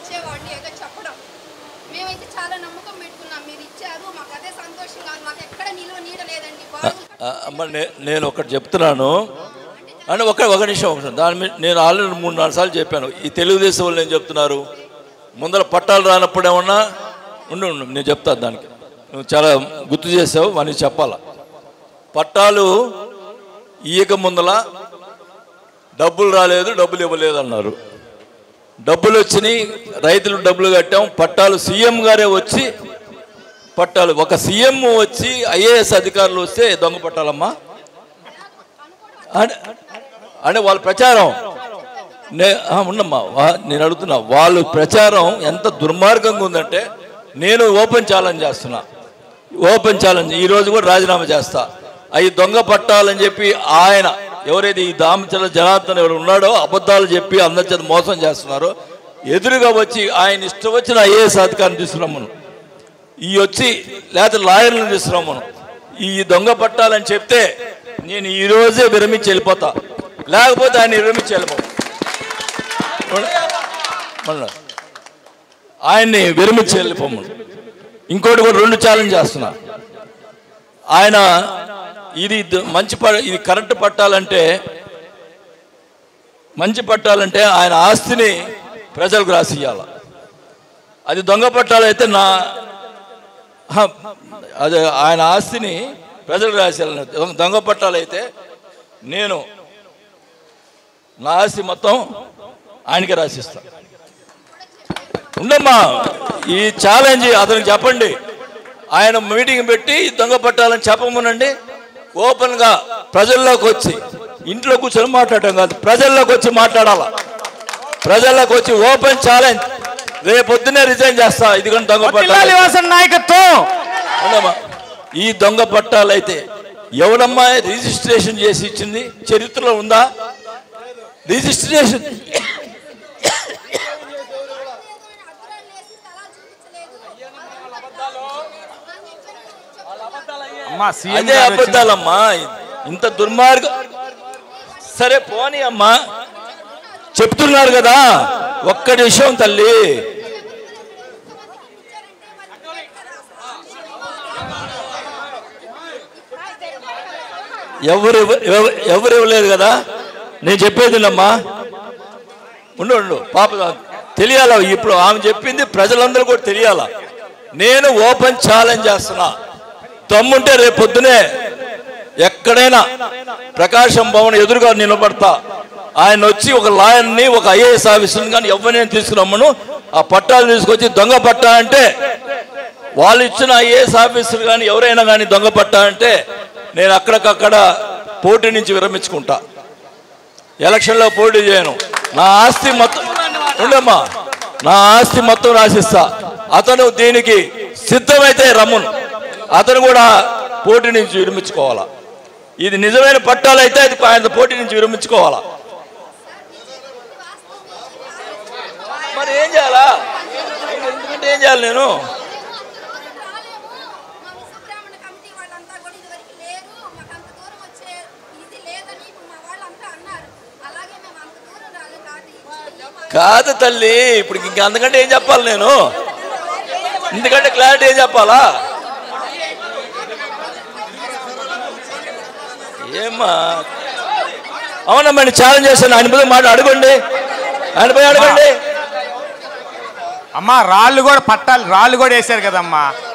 ఇచ్చేవాడిని ఏదో చెప్పడం మేమైతే చాలా నమ్మకం పెట్టుకున్నాం మీరు ఇచ్చారు మాకు అదే సంతోషం కాదు మాకు ఎక్కడ నిలువ నీడ లేదండి బారులు ఆ, అమ్మ నే- నేను ఒకటి చెప్తున్నాను అంటే ఒక ఒక నిమిషం ఒక నిమిషం దాని మీద నేను ఆల్రెడీ మూడు నాలుగు సార్లు చెప్పాను ఈ తెలుగుదేశం వాళ్ళు ఏం చెప్తున్నారు ముందర పట్టాలు రానప్పుడు ఏమన్నా ఉండు ఉండు నేను చెప్తాను దానికి నువ్వు చాలా గుర్తు చేసావు మనకి చెప్పాలా పట్టాలు ఇయ్యక ముందల డబ్బులు రాలేదు డబ్బులు ఇవ్వలేదు అన్నారు డబ్బులు వచ్చినాయి రైతులు డబ్బులు కట్టాం పట్టాలు సీఎం గారే వచ్చి పట్టాలు ఒక సీఎం వచ్చి ఐఏఎస్ అధికారులు వస్తే దొంగ పట్టాలమ్మా అంటే అంటే వాళ్ళ ప్రచారం నే ఆ, ఉండమ్మా వా- నేను అడుగుతున్నా వాళ్ళు ప్రచారం ఎంత దుర్మార్గంగా ఉందంటే నేను ఓపెన్ ఛాలెంజ్ చేస్తున్నా ఓపెన్ ఛాలెంజ్ ఈ రోజు కూడా రాజీనామా చేస్తా అవి దొంగ పట్టాలని చెప్పి ఆయన ఎవరైతే ఈ దామచల జనార్దన్ ఎవరు ఉన్నాడో అబద్ధాలు చెప్పి అందరి చేత మోసం చేస్తున్నారో ఎదురుగా వచ్చి ఆయన ఇష్టం వచ్చిన ఐఏఎస్ అధికారిని తీసుకురమ్మను ఈ వచ్చి లేకపోతే లాయర్లను తీసుకురమ్మను ఈ దొంగ పట్టాలని చెప్తే నేను ఈ రోజే విరమించి వెళ్ళిపోతా లేకపోతే ఆయన విరమించి వెళ్ళిపో మళ్ళా ఆయన్ని విరమించి వెళ్ళిపోమను ఇంకోటి కూడా రెండు ఛాలెంజ్ చేస్తున్నా ఆయన ఇది ద- మంచి ప ఇది కరెంటు పట్టాలంటే మంచి పట్టాలంటే ఆయన ఆస్తిని ప్రజలకు రాసియ్యాల అది దొంగ పట్టాలైతే నా హ, అదే ఆయన ఆస్తిని ప్రజలకు రాసేయాలని దొంగ- దొంగ పట్టాలైతే నేను నా ఆస్తి మొత్తం ఆయనకే రాసిస్తా ఉండమ్మా ఈ ఛాలెంజ్ అతనికి చెప్పండి ఆయన మీటింగ్ పెట్టి దొంగ పట్టాలని చెప్పమనండి ఓపెన్గా ప్రజల్లోకి వచ్చి ఇంట్లో కూర్చొని మాట్లాడటం కాదు ప్రజల్లోకి వచ్చి మాట్లాడాల ప్రజల్లోకి వచ్చి ఓపెన్ ఛాలెంజ్ రేపొద్దునే రిజైన్ చేస్తా ఇదిగోండి దొంగ వర్ధిల్లాలి పట్టాలు వాసన్ నాయకత్వం ఉండమ్మా ఈ దొంగ పట్టాలైతే ఎవడమ్మా రిజిస్ట్రేషన్ చేసి ఇచ్చింది చరిత్రలో ఉందా రిజిస్ట్రేషన్ అద్దురాలు వేసి తలా చూపించలేదు అమ్మా సీఎం అదే గారు వచ్చిన- అబద్ధాలమ్మా ఇంత దుర్మార్గ సరే పోనీ అమ్మా చెప్తున్నారు కదా ఒక్కటి విషయం తల్లి ఎవరు ఇవ్వ- ఎవ- ఎవరు ఇవ్వలేదు కదా నేను చెప్పేది అమ్మా ఉండు ఉండు పాప తెలియాలా ఇప్పుడు ఆమె చెప్పింది ప్రజలందరూ కూడా తెలియాలా నేను ఓపెన్ ఛాలెంజ్ చేస్తున్నా దమ్ముంటే రేపు పొద్దునే ఎక్కడైనా ప్రకాశం భవన్ ఎదురుగా నిలబడతా ఆయన వచ్చి ఒక లాయర్ని ఒక ఐఏఎస్ ఆఫీసర్ని కానీ ఎవరినైనా తీసుకురమ్మను ఆ పట్టాలు తీసుకొచ్చి దొంగ పట్టా అంటే వాళ్ళు ఇచ్చిన ఐఏఎస్ ఆఫీసర్ కానీ ఎవరైనా కానీ దొంగ పట్టా అంటే నేను అక్కడికక్కడ పోటీ నుంచి విరమించుకుంటా ఎలక్షన్లో పోటీ చేయను నా ఆస్తి మొత్తం ఉండమ్మా నా ఆస్తి మొత్తం రాసిస్తా అతను దీనికి సిద్ధమైతే రమ్మును అతను కూడా పోటీ నుంచి విరమించుకోవాలా ఇది నిజమైన పట్టాలైతే అది ఆయన పోటీ నుంచి విరమించుకోవాలా మరి ఏం చేయాలా ఎందుకంటే ఏం చేయాలి నేను రాలేము మా విశ్వబ్రాహ్మణ కమిటీ వాళ్ళంతా కూడా ఇదివరకు లేరు మాకు అంత దూరం వచ్చే ఇది లేదని ఇప్పుడు మా వాళ్ళంతా అన్నారు అలాగే మేము అంత దూరం రాలేదు కాబట్టి కాదు తల్లి ఇప్పుడు ఇంకా అంతకంటే ఏం చెప్పాలి నేను ఎందుకంటే క్లారిటీ ఏం చెప్పాలా ఏమ్మా అవునమ్మా నేను ఛాలెంజ్ చేశాను ఆయన పోయి మాట అడగండి ఆయన పోయి అడగండి అమ్మా రాళ్ళు కూడా పట్టాలి రాళ్ళు కూడా వేశారు కదమ్మా